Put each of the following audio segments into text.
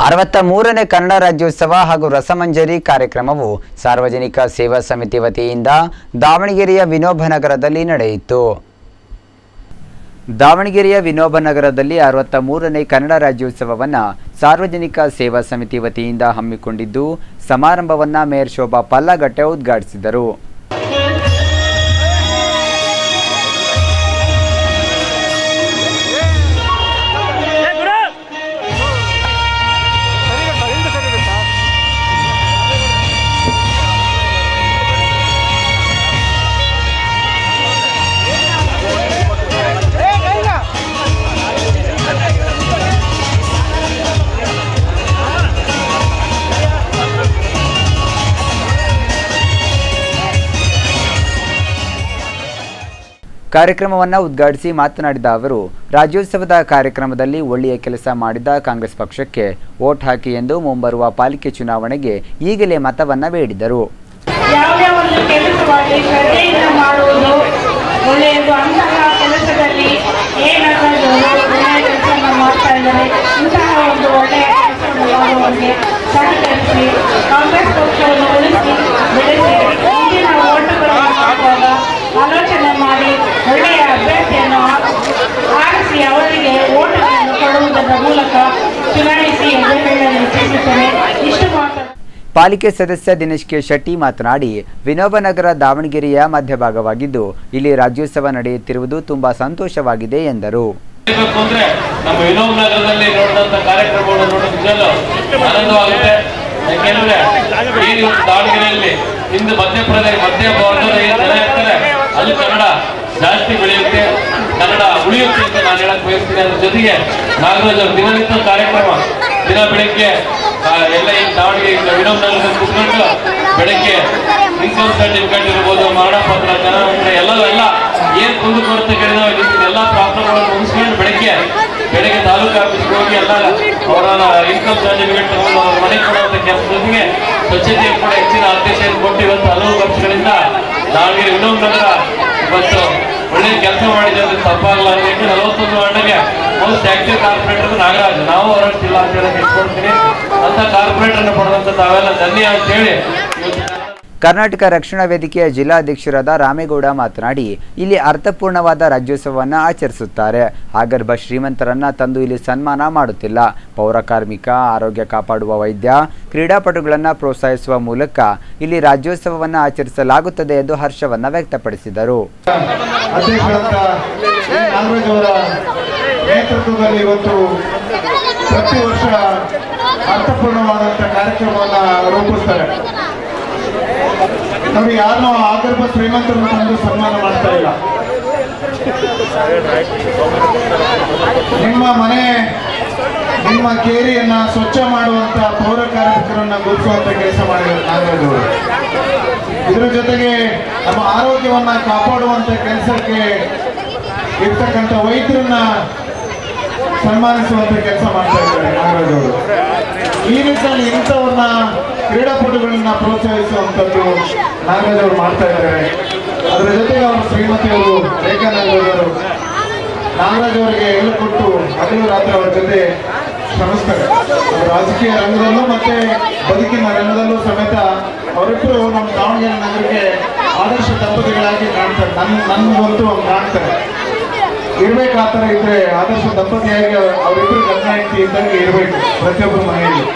ಅರವತ್ತ ಮೂರನೇ ಕನ್ನಡ ರಾಜ್ಯೋತ್ಸವ ಹಾಗೂ ರಸಮಂಜರಿ ಕಾರ್ಯಕ್ರಮವು ಸಾರ್ವಜನಿಕ ಸೇವಾ ಸಮಿತಿ ವತಿಯಿಂದ ದಾವಣಗೆರೆಯ ವಿನೋಬ ನಗರದಲ್ಲಿ ನಡೆಯಿತು ದಾವಣಗೆರೆಯ ವಿನೋಬ ನಗರದಲ್ಲಿ ಅರವತ್ತ ಮೂರನೇ ಕನ್ನಡ ರಾಜ್ಯೋತ್ಸವವನ್ನು ಸಾರ್ವಜನಿಕ ಸೇವಾ ಸಮಿತಿ ವತಿಯಿಂದ ಹಮ್ಮಿಕೊಂಡಿದ್ದು ಸಮಾರಂಭವನ್ನು ಮೇಯರ್ ಶೋಭಾ ಪಲ್ಲಗಟ್ಟೆ ಉದ್ಘಾಟಿಸಿದರು ಕಾರ್ಯಕ್ರಮವನ್ನು ಉದ್ಘಾಟಿಸಿ ಮಾತನಾಡಿದ ಅವರು ರಾಜ್ಯೋತ್ಸವದ ಕಾರ್ಯಕ್ರಮದಲ್ಲಿ ಒಳ್ಳೆಯ ಕೆಲಸ ಮಾಡಿದ ಕಾಂಗ್ರೆಸ್ ಪಕ್ಷಕ್ಕೆ ವೋಟ್ ಹಾಕಿ ಎಂದು ಮುಂಬರುವ ಪಾಲಿಕೆ ಚುನಾವಣೆಗೆ ಈಗಲೇ ಮತವನ್ನ ಬೇಡಿದರು ಯಾವುದೇ ಒಂದು ಕೆಲಸವಾಗಿ ಶ್ರದ್ಧೆಯಿಂದ ಮಾಡುವುದು ಒಳ್ಳೆಯದು ಅಂತಹ ಕೆಲಸದಲ್ಲಿ ಏನಾದರೂ ಒಳ್ಳೆಯ ಕೆಲಸವನ್ನು ಮಾಡ್ತಾ ಇದ್ದಾರೆ ಇಂತಹ ಒಂದು ಒಳ್ಳೆಯ ಕೆಲಸವನ್ನು ಮಾಡುವವರಿಗೆ ಸಹಕರಿಸಿ ಕಾಂಗ್ರೆಸ್ ಪಕ್ಷವನ್ನು ಉಳಿಸಿ ಬೆಳೆಸಿ ಮುಂದಿನ ಓಟುಗಳನ್ನು ಹಾಕುವಾಗ ಆಲೋಚನೆ ಮಾಡಿ ಒಳ್ಳೆಯ ಅಭ್ಯರ್ಥಿಯನ್ನು ಆರಿಸಿ ಅವರಿಗೆ ಓಟುಗಳನ್ನು ಕೊಡುವುದರ ಮೂಲಕ ಚುನಾಯಿಸಿ ಎಂದು ಹೇಳಲು ಇಚ್ಛಿಸುತ್ತೇನೆ ಇಷ್ಟು ಮಾತ್ರ ಪಾಲಿಕೆ ಸದಸ್ಯ ದಿನೇಶ್ ಕೆ ಶೆಟ್ಟಿ ಮಾತನಾಡಿ ವಿನೋಬನಗರ ದಾವಣಗೆರೆಯ ಮಧ್ಯಭಾಗವಾಗಿದ್ದು ಇಲ್ಲಿ ರಾಜ್ಯೋತ್ಸವ ನಡೆಯುತ್ತಿರುವುದು ತುಂಬಾ ಸಂತೋಷವಾಗಿದೆ ಎಂದರು ಹೇಳ್ಬೇಕು ಅಂದ್ರೆ ನಮ್ಮ ವಿನೋಬ್ ನಗರದಲ್ಲಿ ನೋಡಿದಂತ ಕಾರ್ಯಕ್ರಮವನ್ನು ನೋಡೋದು ನಿಜಲ್ಲೂ ಆನಂದವಾಗುತ್ತೆ ಯಾಕೆಂದ್ರೆ ಈ ಒಂದು ದಾವಣಗೆರೆಯಲ್ಲಿ ಇಂದು ಮಧ್ಯಪ್ರದೇಶ ಮಧ್ಯ ಭಾರತದ ಏನ್ ಜನ ಇರ್ತಾರೆ ಅಲ್ಲಿ ಕನ್ನಡ ಜಾಸ್ತಿ ಬೆಳೆಯುತ್ತೆ ಕನ್ನಡ ಉಳಿಯುತ್ತೆ ಅಂತ ನಾನು ಹೇಳಕ್ ಬಯಸ್ತೀನಿ ಅದ್ರ ಜೊತೆಗೆ ನಾಗರಾಜ್ ಅವ್ರ ದಿನನಿತ್ಯ ಕಾರ್ಯಕ್ರಮ ದಿನ ಬೆಳಿಗ್ಗೆ ಆ, ಎಲ್ಲ ಈ ದಾವಣಗೆರೆ ವಿನೋಬ್ ನಗರದಲ್ಲಿ ಕುತ್ಕೊಂಡು ಬೆಳಿಗ್ಗೆ ಇನ್ಕಮ್ ಸರ್ಟಿಫಿಕೇಟ್ ಇರ್ಬೋದು ಮರಣ ಪತ್ರ ಜನ ಎಲ್ಲ ಎಲ್ಲ ಏನ್ ಕುಂದು ಕೊರತೆ ಕೇಳಿದಾವೆ ಎಲ್ಲ ಪ್ರಾಬ್ಲಮ್ಗಳನ್ನು ಮುಗಿಸ್ಕೊಂಡು ಬೆಳಗ್ಗೆ ಬೆಳಗ್ಗೆ ತಾಲೂಕು ಆಫೀಸ್ಗೆ ಹೋಗಿ ಎಲ್ಲ ಅವರ ಇನ್ಕಮ್ ಸರ್ಟಿಫಿಕೇಟ್ ತಗೊಂಡು ಅವ್ರ ಮನೆಗೆ ಕೊಡುವಂತ ಕೆಲಸ ಜೊತೆಗೆ ಸ್ವಚ್ಛತೆಗೆ ಕೂಡ ಹೆಚ್ಚಿನ ಆದ್ಯತೆಯನ್ನು ಕೊಟ್ಟು ಇವತ್ತು ಹಲವು ವರ್ಷಗಳಿಂದ ದಾವಣಗೆರೆ ವಿನೋಬ್ ನಗರ ಇವತ್ತು ಒಳ್ಳೆ ಕೆಲಸ ಮಾಡಿದೆ ಅಂದ್ರೆ ತಪ್ಪಾಗಲಾರದೆ ನಲವತ್ತೊಂದು ವಾರ್ಡ್ಗೆ ಮೋಸ್ಟ್ ಆಕ್ಟಿವ್ ಕಾರ್ಪೊರೇಟರ್ ನಾಗರಾಜ್ ನಾವು ಹೊರಡ್ತಿಲ್ಲ ಅಂತ ಹೇಳಕ್ ಇಟ್ಕೊಳ್ತೀನಿ ಅಂತ ಕಾರ್ಪೊರೇಟರ್ನ ಪಡೆದಂತ ತಾವೆಲ್ಲ ಧನ್ಯ ಅಂತ ಹೇಳಿ ಇವತ್ತು ಕರ್ನಾಟಕ ರಕ್ಷಣಾ ವೇದಿಕೆಯ ಜಿಲ್ಲಾಧ್ಯಕ್ಷರಾದ ರಾಮೇಗೌಡ ಮಾತನಾಡಿ ಇಲ್ಲಿ ಅರ್ಥಪೂರ್ಣವಾದ ರಾಜ್ಯೋತ್ಸವವನ್ನು ಆಚರಿಸುತ್ತಾರೆ ಆಗರ್ಭ ಶ್ರೀಮಂತರನ್ನ ತಂದು ಇಲ್ಲಿ ಸನ್ಮಾನ ಮಾಡುತ್ತಿಲ್ಲ ಪೌರ ಕಾರ್ಮಿಕ ಆರೋಗ್ಯ ಕಾಪಾಡುವ ವೈದ್ಯ ಕ್ರೀಡಾಪಟುಗಳನ್ನು ಪ್ರೋತ್ಸಾಹಿಸುವ ಮೂಲಕ ಇಲ್ಲಿ ರಾಜ್ಯೋತ್ಸವವನ್ನು ಆಚರಿಸಲಾಗುತ್ತದೆ ಎಂದು ಹರ್ಷವನ್ನ ವ್ಯಕ್ತಪಡಿಸಿದರು ಅಧ್ಯಕ್ಷರಾದ ಎ. ನಾಗರಾಜ್ ಅವರ ನೇತೃತ್ವದಲ್ಲಿ ಇವತ್ತು ಪ್ರತಿ ವರ್ಷ ಅರ್ಥಪೂರ್ಣವಾದಂಥ ಕಾರ್ಯಕ್ರಮವನ್ನು ರೂಪಿಸ್ತಾರೆ ನೋಡಿ ಯಾರನ್ನೂ ಆಗರ್ಭ ಶ್ರೀಮಂತರನ್ನು ತಂದು ಸನ್ಮಾನ ಮಾಡ್ತಾ ಇಲ್ಲ ನಿಮ್ಮ ಮನೆ ನಿಮ್ಮ ಕೇರಿಯನ್ನ ಸ್ವಚ್ಛ ಮಾಡುವಂತ ಪೌರ ಕಾರ್ಮಿಕರನ್ನ ಗುರುತಿಸುವಂತ ಕೆಲಸ ಮಾಡಿದ್ದಾರೆ ನಾಗರಾಜ್ ಅವರು ಇದ್ರ ಜೊತೆಗೆ ನಮ್ಮ ಆರೋಗ್ಯವನ್ನ ಕಾಪಾಡುವಂತ ಕೆಲಸಕ್ಕೆ ಇರ್ತಕ್ಕಂಥ ವೈದ್ಯರನ್ನ ಸನ್ಮಾನಿಸುವಂತ ಕೆಲಸ ಮಾಡ್ತಾ ಇದ್ದಾರೆ ನಾಗರಾಜ್ ಅವರು ಈ ನಿಟ್ಟಿನಲ್ಲಿ ಇಂಥವ್ರನ್ನ ಕ್ರೀಡಾಪಟುಗಳನ್ನ ಪ್ರೋತ್ಸಾಹಿಸುವಂಥದ್ದು ನಾಗರಾಜ್ ಅವರು ಮಾಡ್ತಾ ಇದ್ದಾರೆ ಅದರ ಜೊತೆಗೆ ಅವರು ಶ್ರೀಮತಿ ಅವರು ರೇಖಾ ನಾಗರಾಜ್ ಅವರು ನಾಗರಾಜ್ ಅವರಿಗೆ ಎಲ್ಲ ಕೊಟ್ಟು ಹಗಲು ರಾತ್ರಿ ಅವರ ಜೊತೆ ಶ್ರಮಿಸ್ತಾರೆ ಅವ್ರು ರಾಜಕೀಯ ರಂಗದಲ್ಲೂ ಮತ್ತೆ ಬದುಕಿನ ರಂಗದಲ್ಲೂ ಸಮೇತ ಅವರಿಬ್ಬರು ನಮ್ಮ ದಾವಣಗೆರೆ ನಗರಕ್ಕೆ ಆದರ್ಶ ದಂಪತಿಗಳಾಗಿ ಕಾಣ್ತಾರೆ ನನ್ನ ನನ್ಗಂತೂ ಅವ್ರು ಕಾಣ್ತಾರೆ ಇರ್ಬೇಕು ಆ ಥರ ಇದ್ರೆ ಆದರ್ಶ ದಂಪತಿಯಾಗಿ ಅವರಿಬ್ಬರು ಗಂಡ ಹೆಂಡತಿ ಇದ್ದಾಗ ಇರಬೇಕು ಪ್ರತಿಯೊಬ್ಬರ ಮನೆಯಲ್ಲಿ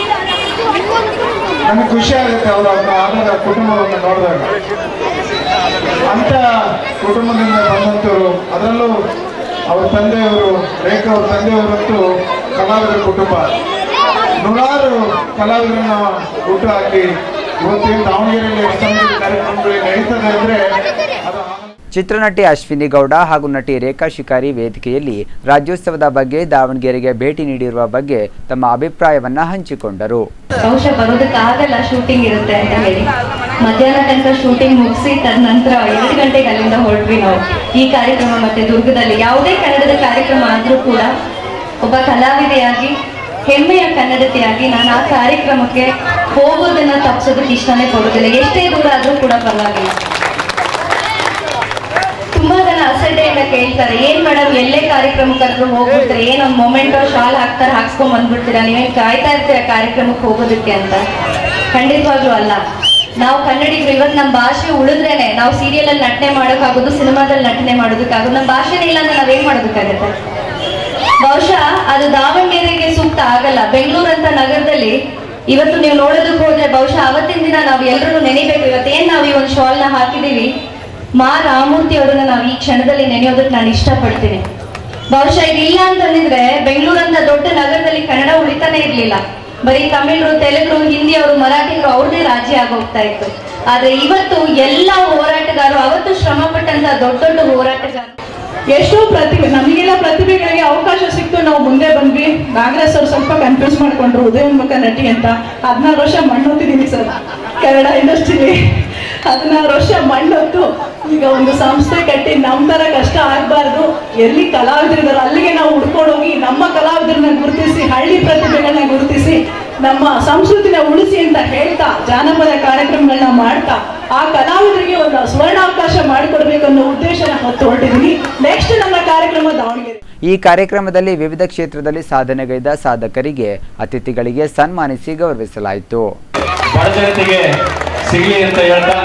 ನನಗೆ ಖುಷಿ ಆಗುತ್ತೆ ಅವರ ಆಧಾರ ಕುಟುಂಬವನ್ನು ನೋಡಿದಾಗ ಅಂತ ಕುಟುಂಬದಿಂದ ಬಂದಂಥವ್ರು ಅದರಲ್ಲೂ ಅವ್ರ ತಂದೆಯವರು ರೇಖಾ ಅವ್ರ ತಂದೆಯವರಂತೂ ಕಲಾವಿದರ ಕುಟುಂಬ ನೂರಾರು ಕಲಾವಿದರನ್ನ ಹುಟ್ಟು ಹಾಕಿ ಇವತ್ತಿನ ದಾವಣಗೆರೆಯಲ್ಲಿ ರಸಮಂಜರಿ ಕಾರ್ಯಕ್ರಮಗಳು ನಡೀತದೆ ಅಂದ್ರೆ ಅದು ಆಗಲ್ಲ. ಚಿತ್ರನಟಿ ಅಶ್ವಿನಿ ಗೌಡ ಹಾಗೂ ನಟಿ ರೇಖಾ ಶಿಕಾರಿ ವೇದಿಕೆಯಲ್ಲಿ ರಾಜ್ಯೋತ್ಸವದ ಬಗ್ಗೆ ದಾವಣಗೆರೆಗೆ ಭೇಟಿ ನೀಡಿರುವ ಬಗ್ಗೆ ತಮ್ಮ ಅಭಿಪ್ರಾಯವನ್ನ ಹಂಚಿಕೊಂಡರು ಬಹುಶಃ ಬರೋದಕ್ಕಾಗಲ್ಲ ಶೂಟಿಂಗ್ ಇರುತ್ತೆ ಅಂತ ಹೇಳಿ ಮಧ್ಯಾಹ್ನ ತನಕ ಶೂಟಿಂಗ್ ಮುಗಿಸಿ ತದನಂತರ ಎರಡು ಗಂಟೆಗೆ ಅಲ್ಲಿಂದ ಹೊರಟ್ವಿ ನಾವು ಈ ಕಾರ್ಯಕ್ರಮ ಮತ್ತೆ ದುರ್ಗದಲ್ಲಿ ಯಾವುದೇ ಕನ್ನಡದ ಕಾರ್ಯಕ್ರಮ ಆದರೂ ಕೂಡ ಒಬ್ಬ ಕಲಾವಿದೆಯಾಗಿ ಹೆಮ್ಮೆಯ ಕನ್ನಡತೆಯಾಗಿ ನಾನು ಆ ಕಾರ್ಯಕ್ರಮಕ್ಕೆ ಹೋಗೋದನ್ನ ತಪ್ಪಿಸೋದಕ್ಕೆ ಇಷ್ಟನೇ ಕೊಡೋದಿಲ್ಲ ಎಷ್ಟೇ ದೂರ ಆದರೂ ಕೂಡ ಪರವಾಗಿಲ್ಲ ತುಂಬಾ ಜನ ಅಸಡ್ಡೆ ಕಡೆಯಿಂದ ಕೇಳ್ತಾರೆ ಏನ್ ಮೇಡಮ್ ಎಲ್ಲೇ ಕಾರ್ಯಕ್ರಮಕ್ಕಾದ್ರೂ ಹೋಗ್ಬಿಡ್ತಾರೆ ಏನ್ ಒಂದ್ ಮೊಮೆಂಟೋ ಶಾಲ್ ಹಾಕ್ತಾರೆ ಹಾಕ್ಸ್ಕೊಂಡ್ ಬಂದ್ಬಿಡ್ತೀರಾ ನೀವೇನ್ ಕಾಯ್ತಾ ಇರ್ತೀರಾ ಕಾರ್ಯಕ್ರಮಕ್ಕೆ ಹೋಗೋದಕ್ಕೆ ಅಂತ ಖಂಡಿತವಾಗ್ಲೂ ಅಲ್ಲ ನಾವು ಕನ್ನಡಿಗರು ಇವತ್ತು ನಮ್ಮ ಭಾಷೆ ಉಳಿದ್ರೇನೆ ನಾವು ಸೀರಿಯಲ್ ಅಲ್ಲಿ ನಟನೆ ಮಾಡೋಕ್ಕಾಗೋದು ಸಿನಿಮಾದಲ್ಲಿ ನಟನೆ ಮಾಡೋದಕ್ಕಾಗೋದು ನಮ್ಮ ಭಾಷೆನೇ ಇಲ್ಲ ಅಂದ್ರೆ ನಾವೇನ್ ಮಾಡೋದಕ್ಕಾಗತ್ತೆ ಬಹುಶಃ ಅದು ದಾವಣಗೆರೆಗೆ ಸೂಕ್ತ ಆಗಲ್ಲ ಬೆಂಗಳೂರು ಅಂತ ನಗರದಲ್ಲಿ ಇವತ್ತು ನೀವು ನೋಡೋದಕ್ಕೆ ಹೋದ್ರೆ ಬಹುಶಃ ಅವತ್ತಿನ ದಿನ ನಾವು ಎಲ್ಲರೂ ನೆನೆಬೇಕು ಇವತ್ತೇನ್ ನಾವು ಈ ಒಂದು ಶಾಲ್ ನ ಹಾಕಿದೀವಿ ಮಾ ರಾಮೂರ್ತಿ ಅವರನ್ನ ನಾವು ಈ ಕ್ಷಣದಲ್ಲಿ ನೆನೆಯೋದಕ್ಕೆ ನಾನು ಇಷ್ಟಪಡ್ತೀನಿ ಬಹುಶಃ ಇದಿಲ್ಲ ಅಂತಂದಿದ್ರೆ ಬೆಂಗಳೂರು ಅಂತ ದೊಡ್ಡ ನಗರದಲ್ಲಿ ಕನ್ನಡ ಉಳಿತಾನೆ ಇರ್ಲಿಲ್ಲ ಬರೀ ತಮಿಳರು ತೆಲುಗರು ಹಿಂದಿ ಅವರು ಮರಾಠಿಗರು ಅವ್ರದೇ ರಾಜ್ಯ ಆಗೋಗ್ತಾ ಇತ್ತು ಆದ್ರೆ ಇವತ್ತು ಎಲ್ಲ ಹೋರಾಟಗಾರರು ಅವತ್ತು ಶ್ರಮ ಪಟ್ಟಂತ ದೊಡ್ಡ ದೊಡ್ಡ ಹೋರಾಟಗಾರರು ಎಷ್ಟೋ ಪ್ರತಿಭೆ ನಮಗೆಲ್ಲ ಪ್ರತಿಭೆಗಳಿಗೆ ಅವಕಾಶ ಸಿಕ್ತು ನಾವು ಮುಂದೆ ಬಂದ್ವಿ ನಾಗರಾಜ್ ಅವ್ರು ಸ್ವಲ್ಪ ಕನ್ಫ್ಯೂಸ್ ಮಾಡ್ಕೊಂಡ್ರು ಉದಯೋನ್ಮುಖ ನಟಿ ಅಂತ ಹದಿನಾರು ವರ್ಷ ಮಣ್ಣೊತ್ತಿದ್ದೀನಿ ಸರ್ ಕನ್ನಡ ಇಂಡಸ್ಟ್ರಿಲಿ ಹದಿನಾರು ವರ್ಷ ಮಣ್ಣೊತ್ತು ಈಗ ಒಂದು ಸಂಸ್ಥೆ ಕಟ್ಟಿ ನಮ್ಮ ತರ ಕಷ್ಟ ಆಗ್ಬಾರ್ದು ಎಲ್ಲಿ ಕಲಾವಿದರಿದಾರೋ ಅಲ್ಲಿಗೆ ನಾವು ಹುಡ್ಕೊಂಡೋಗಿ ನಮ್ಮ ಕಲಾವಿದರನ್ನ ಗುರುತಿಸಿ ಹಳ್ಳಿ ಪ್ರತಿಭೆಗಳನ್ನ ಗುರುತಿಸಿ ನಮ್ಮ ಸಂಸ್ಕೃತಿನ ಉಳಿಸಿ ಅಂತ ಹೇಳ್ತಾ ಜಾನಪದ ಕಾರ್ಯಕ್ರಮಗಳನ್ನ ಮಾಡ್ತಾ ಆ ಕಲಾವಿದರಿಗೆ ಒಂದು ಸುವರ್ಣಾವಕಾಶ ಮಾಡಿಕೊಡ್ಬೇಕು ಅನ್ನೋ ಉದ್ದೇಶನ ಹೊತ್ತು ಹೊರಟಿದ್ದೀನಿ ನೆಕ್ಸ್ಟ್ ನಮ್ಮ ಕಾರ್ಯಕ್ರಮ ದಾವಣಗೆರೆ ಈ ಕಾರ್ಯಕ್ರಮದಲ್ಲಿ ವಿವಿಧ ಕ್ಷೇತ್ರದಲ್ಲಿ ಸಾಧನೆಗೈದ ಸಾಧಕರಿಗೆ ಅತಿಥಿಗಳಿಗೆ ಸನ್ಮಾನಿಸಿ ಗೌರವಿಸಲಾಯಿತು ಬಡ ಜನತೆಗೆ ಸಿಗಲಿ ಅಂತ ಹೇಳ್ತಾ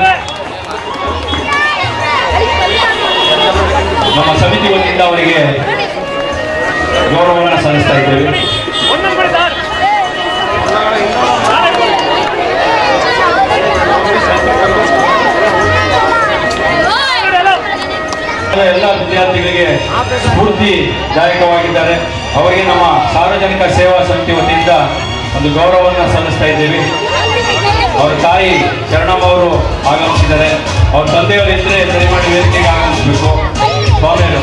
ನಮ್ಮ ಸಮಿತಿ ವತಿಯಿಂದ ಅವರಿಗೆ ಗೌರವವನ್ನು ಸಲ್ಲಿಸ್ತಾ ಇದ್ದೇವೆ ಎಲ್ಲ ವಿದ್ಯಾರ್ಥಿಗಳಿಗೆ ಸ್ಫೂರ್ತಿದಾಯಕವಾಗಿದ್ದಾರೆ ಅವರಿಗೆ ನಮ್ಮ ಸಾರ್ವಜನಿಕ ಸೇವಾ ಸಮಿತಿ ವತಿಯಿಂದ ಒಂದು ಗೌರವವನ್ನು ಸಲ್ಲಿಸ್ತಾ ಇದ್ದೇವೆ ಅವರ ತಾಯಿ ಶರಣಮ್ಮ ಅವರು ಆಗಮಿಸಿದ್ದಾರೆ ಅವ್ರ ತಂದೆಯವರು ಇದ್ರೆ ದಯಮಾಡಿ ವೇದಿಕೆಗೆ ಆಗಮಿಸಬೇಕು ಸ್ವಾಮಿಯರು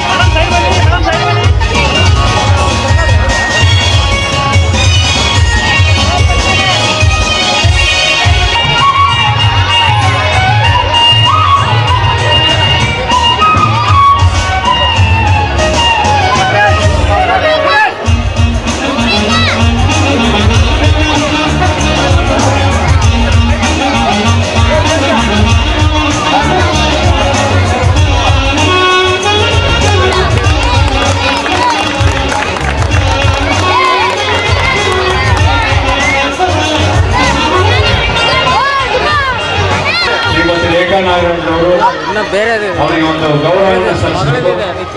ಶ್ರೀಮತಿ ರೇಖಾ ನಾಗರಾಜ್ ಅವರು ಅವರಿಗೆ ಒಂದು ಗೌರವವನ್ನು ಸಲ್ಲಿಸಬೇಕು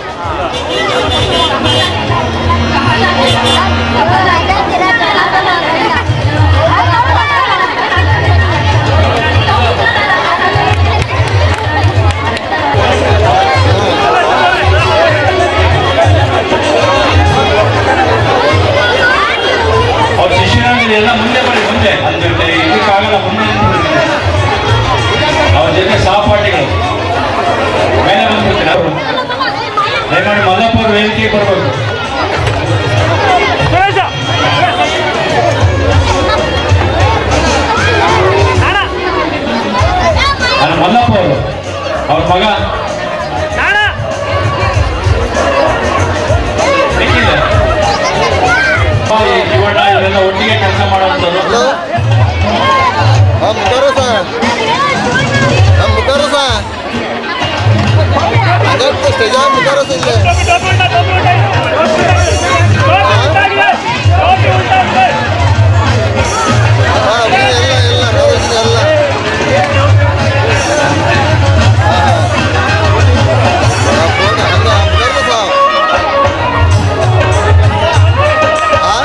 ಅವ್ರ ಶಿಷ್ಯರಾಗಿದ್ರೆ ಎಲ್ಲ ಮುಂದೆ ಬನ್ನಿ ಮುಂದೆ ಅಲ್ಲಿ ಇದಕ್ಕಾಗಲ್ಲ ಮುಂದೆ ನಿಂತ್ಬಿಡಿ. ಅವ್ರ ಜೊತೆ ಸಹಪಾಠಿಗಳು ಮೇಲೆ ಬಂದ್ಬಿಡ್ತೀನಿ ಅವರು ದಯಮಾಡಿ ಮಲ್ಲಪ್ಪ ಅವರು ವೇದಿಕೆಗೆ ಬರಬೇಕು ನಾನು ಮಲ್ಲಪ್ಪ ಅವರು ಅವ್ರ ಮಗ ನಿಖಿಲ್. ಈ ಶಿವಣ್ಣ ಇವರೆಲ್ಲ ಒಟ್ಟಿಗೆ ಕೆಲಸ ಮಾಡುವಂಥದ್ದು हम करो सा हम करो सा अगर तो स्टेज हम करो सा इल्ले ಹಾ ಎಲ್ಲ ಎಲ್ಲ ನೋಡಿದ್ರೆ ಎಲ್ಲ ಹಂಗ ಕರೋ ಸಾ ಆ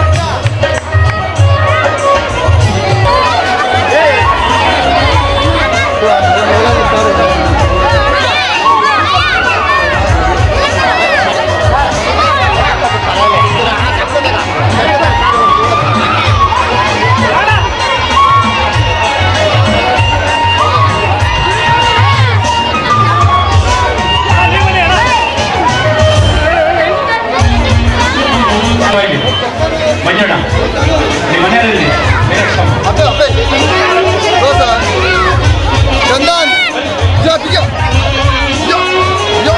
ಪರವಾಗಿ. ಮಂಜಣ್ಣ ನಿಮ್ಮ ಮನೆಯಲ್ಲಿ ಅಬ್ಬೆ ಅಬ್ಬೆ ರೋಸ ಚಂದನ್ ಯೋ ಯೋ ಯೋ ಯೋ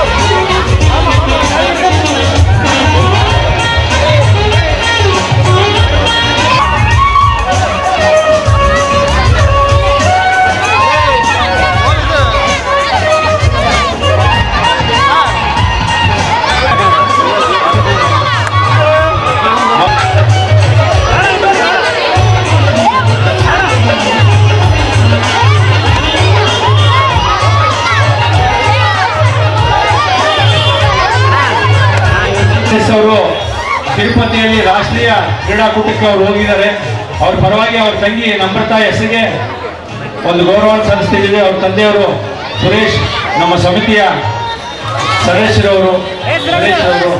ಕ್ರೀಡಾಕೂಟಕ್ಕೆ ಅವ್ರು ಹೋಗಿದ್ದಾರೆ ಅವ್ರ ಪರವಾಗಿ ಅವ್ರ ತಂಗಿ ನಮ್ರತಾ ಹೆಸರಿಗೆ ಒಂದು ಗೌರವ ಸಲ್ಲಿಸ್ತಿದ್ದೀವಿ ಅವ್ರ ತಂದೆಯವರು ಸುರೇಶ್ ನಮ್ಮ ಸಮಿತಿಯ ಸದಸ್ಯರವರು ಸುರೇಶ್ ಅವರು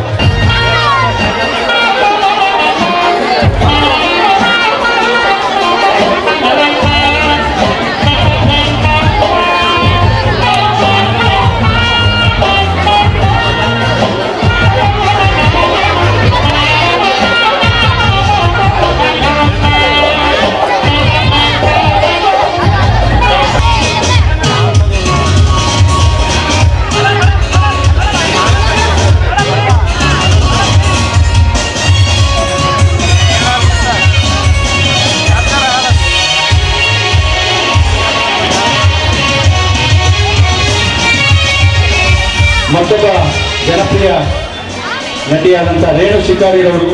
ಮತ್ತೊಬ್ಬ ಜನಪ್ರಿಯ ನಟಿಯಾದಂಥ ರೇಣು ಶಿಕಾರಿರವರು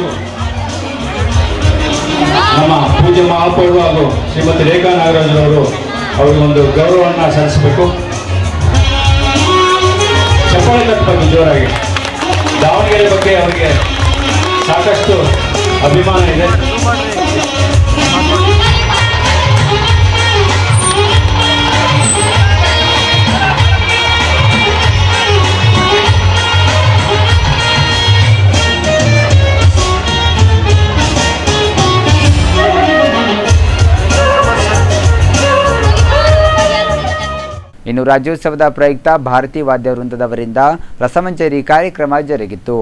ನಮ್ಮ ಪೂಜ್ಯ ಮಹಾಪೌರು ಹಾಗೂ ಶ್ರೀಮತಿ ರೇಖಾ ನಾಗರಾಜರವರು ಅವರಿಗೊಂದು ಗೌರವವನ್ನು ಸಲ್ಲಿಸಬೇಕು ಚಪ್ಪಾಳೆ ತಟ್ಟಬೇಕು ಜೋರಾಗಿ ದಾವಣಗೆರೆ ಬಗ್ಗೆ ಅವರಿಗೆ ಸಾಕಷ್ಟು ಅಭಿಮಾನ ಇದೆ ಇನ್ನು ರಾಜ್ಯೋತ್ಸವದ ಪ್ರಯುಕ್ತ ಭಾರತೀಯ ವಾದ್ಯ ವೃಂದದವರಿಂದ ರಸಮಂಜರಿ ಕಾರ್ಯಕ್ರಮ ಜರುಗಿತು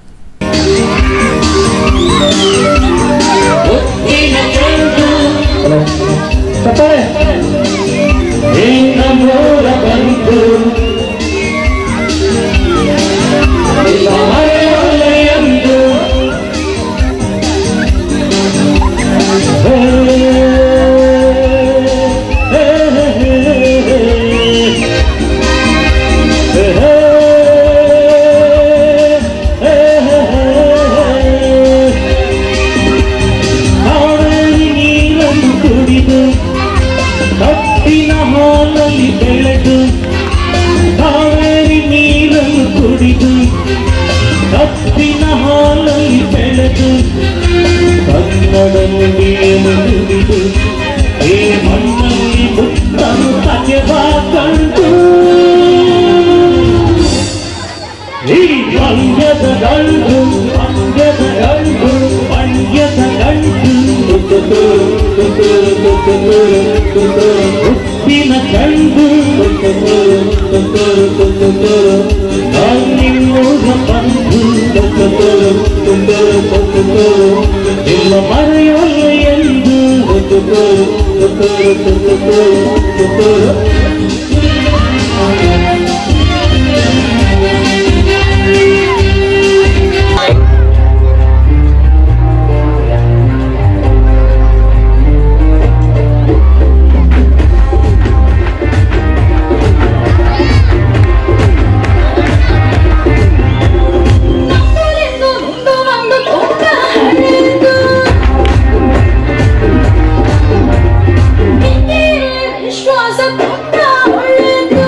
ಕಾವೇರಿ ನೀರನ್ನು ಕುಡಿದು ಕಟ್ಟಿನ ಹಾಲಲ್ಲಿ ಬೆಳೆದು ಕಾವೇರಿ ನೀರನ್ನು ಕುಡಿದು ಕಟ್ಟಿನ ಹಾಲಲ್ಲಿ ಬೆಳೆದು ಕನ್ನಡ ನುಡಿಯನ್ನು ನುಡಿದು ಈ ಮಣ್ಣಲ್ಲಿ ಮುತ್ತನು ತಗೆವಾ ಕಂಡು ಈ ಮಂಡ್ಯದ ಗಂಡು ಮಂಡ್ಯದ ಗಂಡು ಮಂಡ್ಯದ ಗಂಡು ಹುಟ್ಟಿನ ಗಂಡು ನಿಮ್ಮೂರ ಬಂಧು ಇಲ್ಲ ಮರೆಯೋಲ್ಲ ಎಂದು ನಂಬಲೆಂದು ಮುಂದು ಒಂದು ತೋಟ ಹಳೆದು. ನಿನ್ನೆ ವಿಶ್ವಾಸ ಕೊಟ್ಟ ಒಳ್ಳೆದು.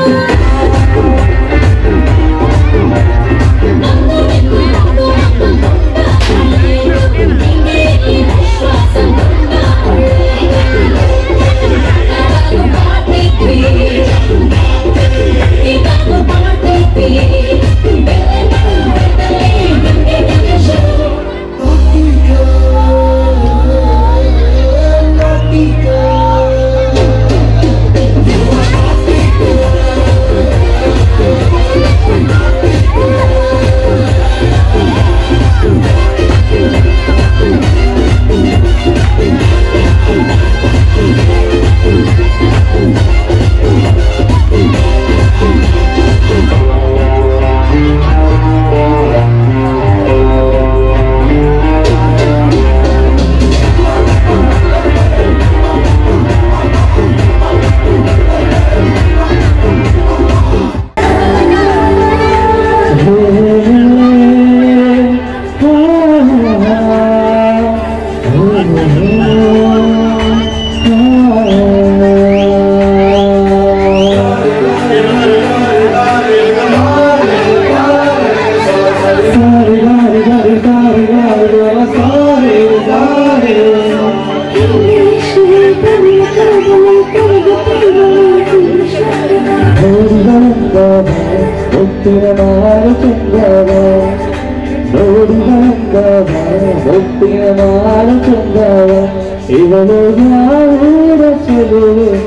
ನಂದು ನಿಂದು ನಂದು ನಂದು ತೋಟ ಹಳೆದು. ನಿನ್ನೆ ವಿಶ್ವಾಸ ಕೊಟ್ಟ ಒಳ್ಳೆದು. ನಾನು ಮಾಡಿದ್ವಿ. ಇದನ್ನು ಮಾಡಿದ್ವಿ. ಸಾರಿ ಗಾರಿ ಗಾರಿ ಸಾರಿ ಗಾರಿ ಗಾರಿ ಸಾರಿ ಚಂದವ ಇವಳು ಯಾವ ಚೆಲುವೆ